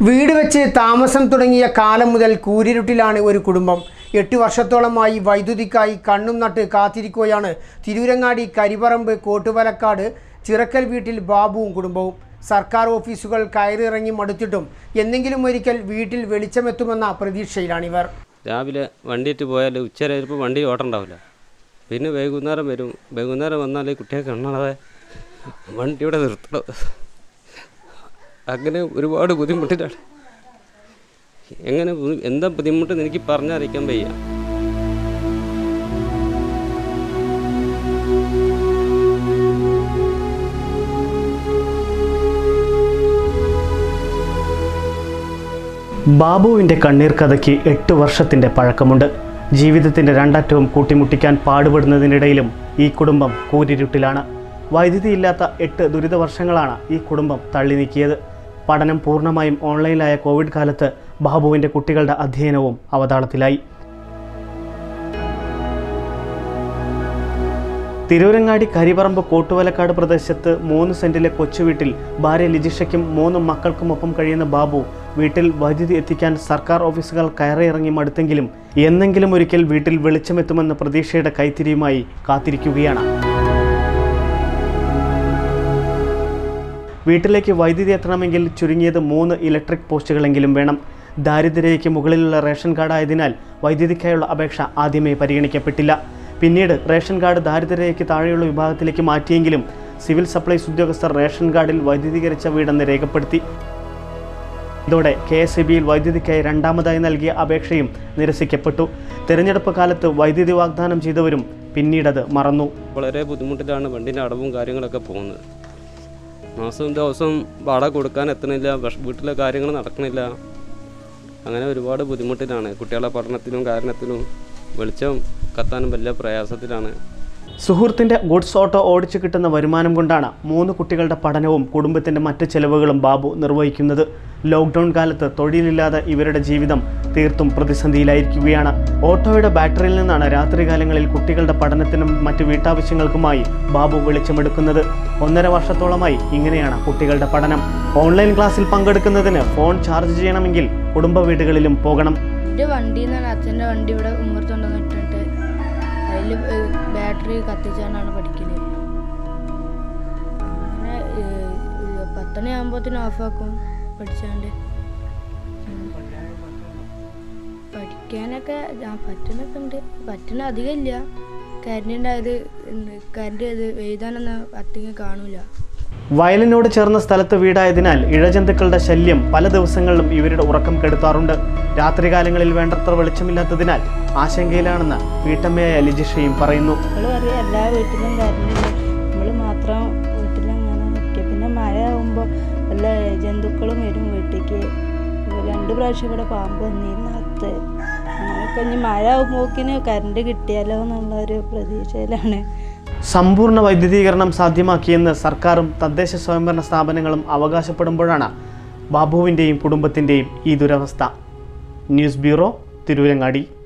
വീട് വെച്ച് താമസം തുടങ്ങിയ കാലം മുതൽ കൂരിരുട്ടിലാണ് ഒരു കുടുംബം എട്ട് വർഷത്തോളമായി വൈദ്യുതിക്കായി കണ്ണും നട്ട് കാത്തിരിക്കുകയാണ് തിരൂരങ്ങാടി കരിപറമ്പ് കോട്ടുവലക്കാട് ചിറക്കൽ വീട്ടിൽ ബാബുവും കുടുംബവും സർക്കാർ ഓഫീസുകൾ കയറിയിറങ്ങി മടുത്തിട്ടും എന്തെങ്കിലും ഒരിക്കൽ വീട്ടിൽ വെളിച്ചമെത്തുമെന്ന പ്രതീക്ഷയിലാണിവർ രാവിലെ വണ്ടിയിട്ട് പോയാൽ ഉച്ച കഴിഞ്ഞപ്പോൾ വണ്ടി ഓട്ടണ്ടാവില്ല പിന്നെ വൈകുന്നേരം വരും വൈകുന്നേരം വന്നാൽ കുട്ടിയെ കാണാതെ വണ്ടിയുടെ നിർത്തണം അങ്ങനെ ഒരുപാട് ബുദ്ധിമുട്ടിലാണ് എങ്ങനെ ബു- എന്താ ബുദ്ധിമുട്ടെന്ന് എനിക്ക് പറഞ്ഞറിയിക്കാൻ വയ്യ ബാബുവിൻ്റെ കണ്ണീർ കഥയ്ക്ക് എട്ട് വർഷത്തിൻ്റെ പഴക്കമുണ്ട് ജീവിതത്തിൻ്റെ രണ്ടറ്റവും കൂട്ടിമുട്ടിക്കാൻ പാടുപെടുന്നതിനിടയിലും ഈ കുടുംബം കൂരിരുട്ടിലാണ് വൈദ്യുതിയില്ലാത്ത എട്ട് ദുരിത വർഷങ്ങളാണ് ഈ കുടുംബം തള്ളി നീക്കിയത് പഠനം പൂർണ്ണമായും ഓൺലൈനിലായ കോവിഡ് കാലത്ത് ബാബുവിൻ്റെ കുട്ടികളുടെ അധ്യയനവും അവതാളത്തിലായി തിരൂരങ്ങാടി കരിപറമ്പ് കോട്ടുവലക്കാട് പ്രദേശത്ത് മൂന്ന് സെന്റിലെ കൊച്ചുവീട്ടിൽ ഭാര്യ ലിജിഷയ്ക്കും മൂന്ന് മക്കൾക്കുമൊപ്പം കഴിയുന്ന ബാബു വീട്ടിൽ വൈദ്യുതി എത്തിക്കാൻ സർക്കാർ ഓഫീസുകൾ കയറിയിറങ്ങി മടുത്തെങ്കിലും എന്നെങ്കിലും ഒരിക്കൽ വീട്ടിൽ വെളിച്ചമെത്തുമെന്ന പ്രതീക്ഷയുടെ കൈത്തിരിയുമായി കാത്തിരിക്കുകയാണ് വീട്ടിലേക്ക് വൈദ്യുതി എത്തണമെങ്കിൽ ചുരുങ്ങിയത് മൂന്ന് ഇലക്ട്രിക് പോസ്റ്റുകളെങ്കിലും വേണം ദാരിദ്ര്യരേഖയ്ക്ക് മുകളിലുള്ള റേഷൻ കാർഡായതിനാൽ വൈദ്യുതിക്കായുള്ള അപേക്ഷ ആദ്യമേ പരിഗണിക്കപ്പെട്ടില്ല പിന്നീട് റേഷൻ കാർഡ് ദാരിദ്ര്യരേഖയ്ക്ക് താഴെയുള്ള വിഭാഗത്തിലേക്ക് മാറ്റിയെങ്കിലും സിവിൽ സപ്ലൈസ് ഉദ്യോഗസ്ഥർ റേഷൻ കാർഡിൽ വൈദ്യുതീകരിച്ച വീടെന്ന് രേഖപ്പെടുത്തി ഇതോടെ കെ എസ് ഇ ബിയിൽ വൈദ്യുതിക്കായി രണ്ടാമതായി നൽകിയ അപേക്ഷയും നിരസിക്കപ്പെട്ടു തെരഞ്ഞെടുപ്പ് കാലത്ത് വൈദ്യുതി വാഗ്ദാനം ചെയ്തവരും പിന്നീടത് മറന്നു വളരെ ബുദ്ധിമുട്ടിലാണ് വണ്ടിൻ്റെ അടവും കാര്യങ്ങളൊക്കെ പോകുന്നത് മാസവും ദിവസവും വാടക കൊടുക്കാൻ എത്തണില്ല ഭക്ഷ- വീട്ടിലെ കാര്യങ്ങൾ നടക്കണില്ല അങ്ങനെ ഒരുപാട് ബുദ്ധിമുട്ടിലാണ് കുട്ടികളുടെ പഠനത്തിനും കാരണത്തിനും വെളിച്ചം കത്താനും വലിയ പ്രയാസത്തിലാണ് സുഹൃത്തിൻ്റെ ഗുഡ്സ് ഓട്ടോ ഓടിച്ചു കിട്ടുന്ന വരുമാനം കൊണ്ടാണ് മൂന്ന് കുട്ടികളുടെ പഠനവും കുടുംബത്തിൻ്റെ മറ്റ് ചെലവുകളും ബാബു നിർവഹിക്കുന്നത് ലോക്ക്ഡൗൺ കാലത്ത് തൊഴിലില്ലാതെ ഇവരുടെ ജീവിതം തീർത്തും പ്രതിസന്ധിയിലായിരിക്കുകയാണ് ഓട്ടോയുടെ ബാറ്ററിയിൽ നിന്നാണ് രാത്രികാലങ്ങളിൽ കുട്ടികളുടെ പഠനത്തിനും മറ്റ് വീട്ടാവശ്യങ്ങൾക്കുമായി ബാബു വെളിച്ചമെടുക്കുന്നത് ഒന്നര വർഷത്തോളമായി ഇങ്ങനെയാണ് കുട്ടികളുടെ പഠനം ഓൺലൈൻ ക്ലാസ്സിൽ പങ്കെടുക്കുന്നതിന് ഫോൺ ചാർജ് ചെയ്യണമെങ്കിൽ കുടുംബ വീടുകളിലും പോകണം എൻ്റെ വണ്ടിയിൽ നിന്നാണ് അച്ഛൻ്റെ വണ്ടി ഇവിടെ ഉമ്മർത്തുണ്ടെന്ന് ഇട്ടിട്ട് അതിൽ ബാറ്ററി കത്തിച്ചാണ് പഠിക്കുന്നത് അങ്ങനെ ഏഹ്, പത്തണി ആകുമ്പോഴത്തേനും ഓഫാക്കും പഠിച്ചാണ്ട് ഉം. പഠിക്കാനൊക്കെ ഞാൻ പറ്റുന്നൊക്കെ ഉണ്ട് പറ്റുന്ന അധികം ഇല്ല കരണ്ട് ഉണ്ടായത് കരണ്ട് ഇത് എഴുതാനൊന്നും അധികം കാണൂല വയലിനോട് ചേർന്ന സ്ഥലത്ത് വീടായതിനാൽ ഇഴജന്തുക്കളുടെ ശല്യം പല ദിവസങ്ങളിലും ഇവരുടെ ഉറക്കം കെടുത്താറുണ്ട് രാത്രികാലങ്ങളിൽ വേണ്ടത്ര വെളിച്ചമില്ലാത്തതിനാൽ ആശങ്കയിലാണെന്ന് വീട്ടമ്മയായ ലിജിഷയും പറയുന്നു നമ്മൾ പറയും എല്ലാ വീട്ടിലും കറണ്ട് നമ്മൾ മാത്രം വീട്ടിലങ്ങനെ നിൽക്കുക പിന്നെ മഴ ആകുമ്പോൾ വല്ല ജന്തുക്കളും വരും വീട്ടിലേക്ക് രണ്ട് പ്രാവശ്യം ഇവിടെ പാമ്പ് വന്നിരുന്നു അകത്ത് അങ്ങനെയൊക്കെ ഇനി മഴ ആകുമ്പോക്കിന് കറണ്ട് കിട്ടിയാലോ എന്നുള്ളൊരു പ്രതീക്ഷയിലാണ് സമ്പൂർണ്ണ വൈദ്യുതീകരണം സാധ്യമാക്കിയെന്ന് സർക്കാരും തദ്ദേശ സ്വയംഭരണ സ്ഥാപനങ്ങളും അവകാശപ്പെടുമ്പോഴാണ് ബാബുവിൻ്റെയും കുടുംബത്തിൻ്റെയും ഈ ദുരവസ്ഥ ന്യൂസ് ബ്യൂറോ തിരൂരങ്ങാടി